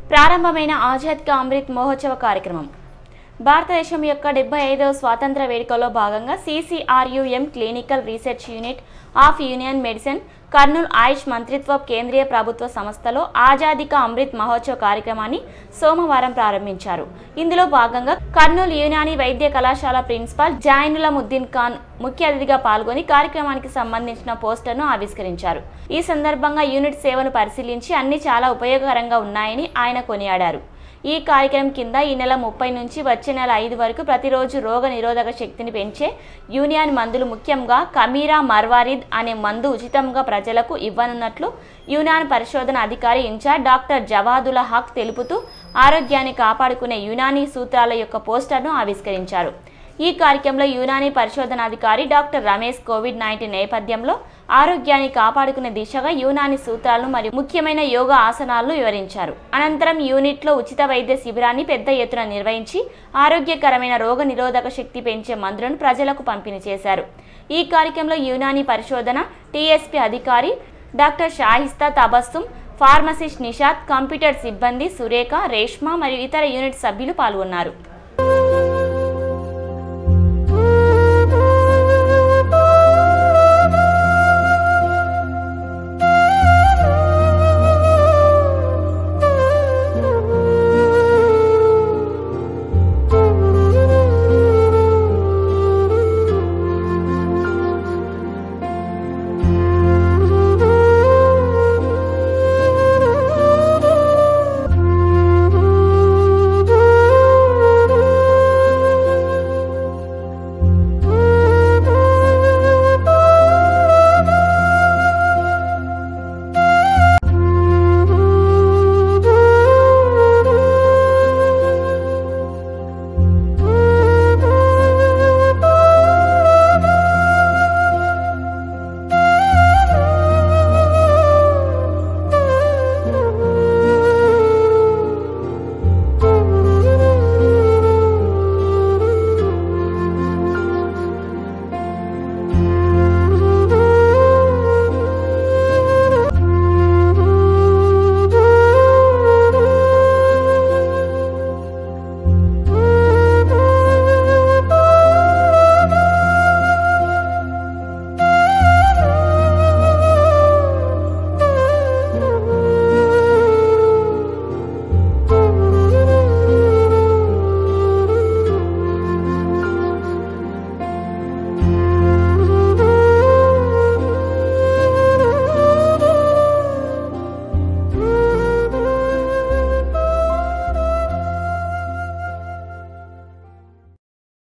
ప్రారంభమైన ఆజాద్ కా అమృత్ మహోత్సవ కార్యక్రమం భారతదేశం యొక్క డెబ్బై ఐదవ స్వాతంత్ర వేడుకలో భాగంగా CCRUM clinical research unit of Unani medicine Kurnool AYUSH మంత్రిత్వ కేంద్రీయ ప్రభుత్వ సంస్థలో ఆజాదీ కా అమృత్ మహోత్సవ్ కార్యక్రమాన్ని సోమవారం ప్రారంభించారు ఇందులో భాగంగా కర్నూలు యునాని వైద్య కళాశాల ప్రిన్సిపాల్ జాయినుల ముద్దీన్ ఖాన్ ముఖ్య అతిథిగా పాల్గొని కార్యక్రమానికి సంబంధించిన పోస్టర్ను ఆవిష్కరించారు ఈ సందర్భంగా యూనిట్ సేవను పరిశీలించి అన్ని చాలా ఉపయోగకరంగా ఉన్నాయని ఆయన కొనియాడారు ఈ కార్యక్రమం కింద ఈ నెల ముప్పై నుంచి వచ్చే నెల ఐదు వరకు ప్రతిరోజు రోగ నిరోధక శక్తిని పెంచే యూనియన్ మందులు ముఖ్యంగా కమీరా మర్వారిద్ అనే మందు ఉచితంగా ప్రజలకు ఇవ్వనున్నట్లు యూనాన్ పరిశోధన అధికారి ఇన్ఛార్జ్ డాక్టర్ జవాదుల హక్ తెలుపుతూ ఆరోగ్యాన్ని కాపాడుకునే యునానీ సూత్రాల యొక్క పోస్టర్ను ఆవిష్కరించారు ఈ కార్యక్రమంలో యునానీ పరిశోధనాధికారి డాక్టర్ రమేష్ కోవిడ్ నైన్టీన్ నేపథ్యంలో ఆరోగ్యాన్ని కాపాడుకునే దిశగా యునాని సూత్రాలను మరియు ముఖ్యమైన యోగా ఆసనాలను వివరించారు అనంతరం యూనిట్లో ఉచిత వైద్య శిబిరాన్ని పెద్ద ఎత్తున నిర్వహించి ఆరోగ్యకరమైన రోగ నిరోధక శక్తి పెంచే మందులను ప్రజలకు పంపిణీ చేశారు ఈ కార్యక్రమంలో యునాని పరిశోధన టీఎస్పీ అధికారి doctor Shahista Tabassum pharmacist Nishad computer సిబ్బంది సురేఖ రేష్మ మరియు ఇతర యూనిట్ సభ్యులు పాల్గొన్నారు